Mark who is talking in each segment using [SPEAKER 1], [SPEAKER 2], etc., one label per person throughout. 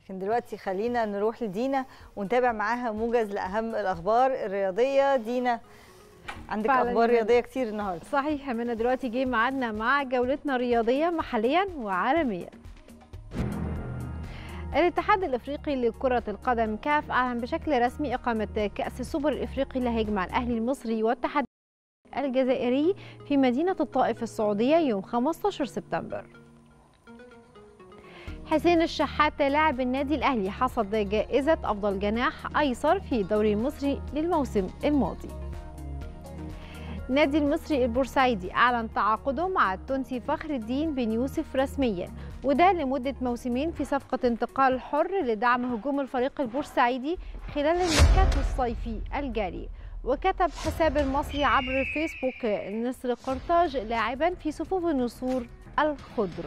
[SPEAKER 1] لكن دلوقتي خلينا نروح لدينا ونتابع معاها موجز لاهم الاخبار الرياضيه دينا عندك
[SPEAKER 2] فعلاً
[SPEAKER 1] اخبار
[SPEAKER 2] يا
[SPEAKER 1] رياضيه كتير النهارده
[SPEAKER 2] صحيح منى دلوقتي جه ميعادنا مع جولتنا الرياضيه محليا وعالميا الاتحاد الافريقي لكره القدم كاف اعلن بشكل رسمي اقامه كاس السوبر الافريقي اللي هيجمع الاهلي المصري والاتحاد الجزائري في مدينه الطائف السعوديه يوم 15 سبتمبر حسين الشحات لاعب النادي الاهلي حصد جائزه افضل جناح ايسر في الدوري المصري للموسم الماضي النادي المصري البورسعيدي أعلن تعاقده مع التونسي فخر الدين بن يوسف رسميا وده لمدة موسمين في صفقة انتقال حر لدعم هجوم الفريق البورسعيدي خلال الميركاتو الصيفي الجاري وكتب حساب المصري عبر فيسبوك نسر قرطاج لاعبا في صفوف النسور الخضر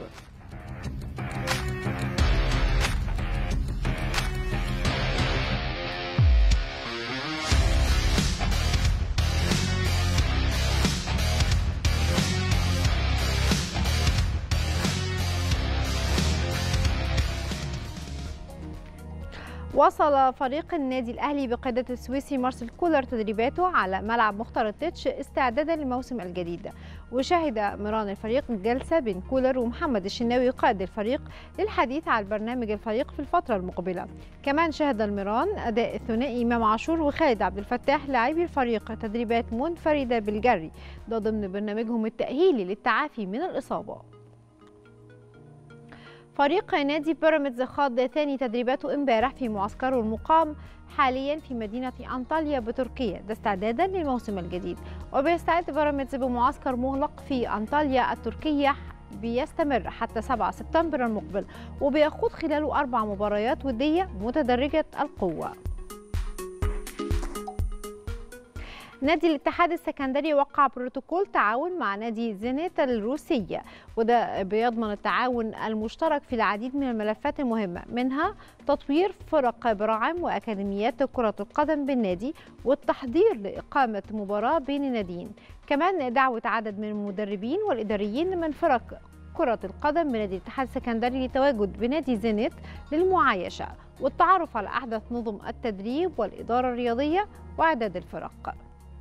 [SPEAKER 2] وصل فريق النادي الاهلي بقياده السويسي مارسيل كولر تدريباته على ملعب مختار التتش استعدادا للموسم الجديد وشهد مران الفريق جلسه بين كولر ومحمد الشناوي قائد الفريق للحديث عن برنامج الفريق في الفتره المقبله كمان شهد المران اداء الثنائي امام عاشور وخالد عبد الفتاح لاعبي الفريق تدريبات منفرده بالجري ده ضمن برنامجهم التاهيلي للتعافي من الاصابه فريق نادي بيراميدز خاض ثاني تدريباته امبارح في معسكره المقام حاليا في مدينة أنطاليا بتركيا ده استعدادا للموسم الجديد وبيستعد بيراميدز بمعسكر مغلق في أنطاليا التركية بيستمر حتى 7 سبتمبر المقبل وبيخوض خلاله أربع مباريات ودية متدرجة القوة نادي الاتحاد السكندري وقع بروتوكول تعاون مع نادي زينيت الروسية وده بيضمن التعاون المشترك في العديد من الملفات المهمة منها تطوير فرق براعم وأكاديميات كرة القدم بالنادي والتحضير لإقامة مباراة بين الناديين كمان دعوة عدد من المدربين والإداريين من فرق كرة القدم بنادي الاتحاد السكندري للتواجد بنادي زينيت للمعايشة والتعرف على أحدث نظم التدريب والإدارة الرياضية وإعداد الفرق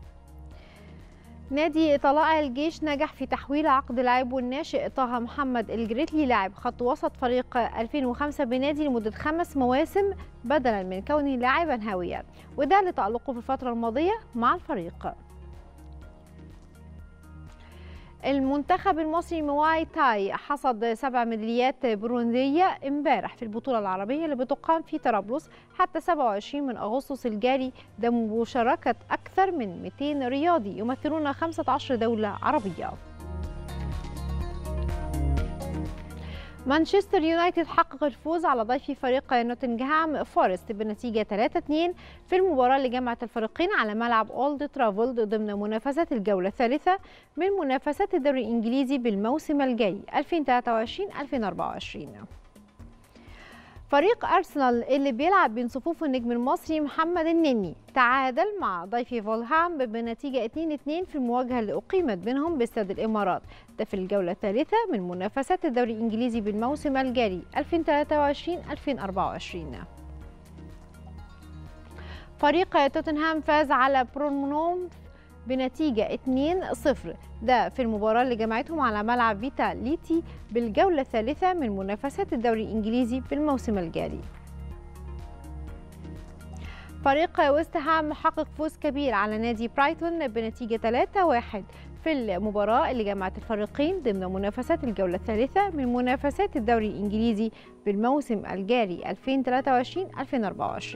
[SPEAKER 2] نادي طلائع الجيش نجح في تحويل عقد لاعبه الناشئ طه محمد الجريتلي لاعب خط وسط فريق 2005 بنادي لمدة خمس مواسم بدلا من كونه لاعبا هاويا وده لتألقه في الفترة الماضية مع الفريق المنتخب المصري مواي تاي حصد سبع ميداليات برونزية امبارح في البطولة العربية اللي بتقام في طرابلس حتى 27 من أغسطس الجاري ده بمشاركة أكثر من 200 رياضي يمثلون 15 دولة عربية مانشستر يونايتد حقق الفوز على ضيف فريق نوتنغهام فورست بنتيجة 3-2 في المباراة اللي جمعت الفريقين على ملعب أولد ترافلد ضمن منافسات الجولة الثالثة من منافسات الدوري الإنجليزي بالموسم الجاي 2023-2024 فريق أرسنال اللي بيلعب بين صفوف النجم المصري محمد النني تعادل مع ضيف فولهام بنتيجة 2-2 في المواجهة اللي أقيمت بينهم باستاد الإمارات ده في الجولة الثالثة من منافسات الدوري الإنجليزي بالموسم الجاري 2023-2024 فريق توتنهام فاز على برونمونوم بنتيجة 2-0 ده في المباراة اللي جمعتهم على ملعب فيتا ليتي بالجولة الثالثة من منافسات الدوري الإنجليزي بالموسم الجاري فريق ويست هام حقق فوز كبير على نادي برايتون بنتيجة 3-1 في المباراة اللي جمعت الفريقين ضمن منافسات الجولة الثالثة من منافسات الدوري الإنجليزي بالموسم الجاري 2023-2024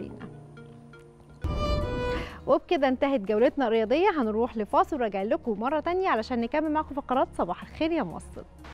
[SPEAKER 2] وبكده انتهت جولتنا الرياضية هنروح لفاصل وراجع لكم مرة تانية علشان نكمل معكم فقرات صباح الخير يا مصر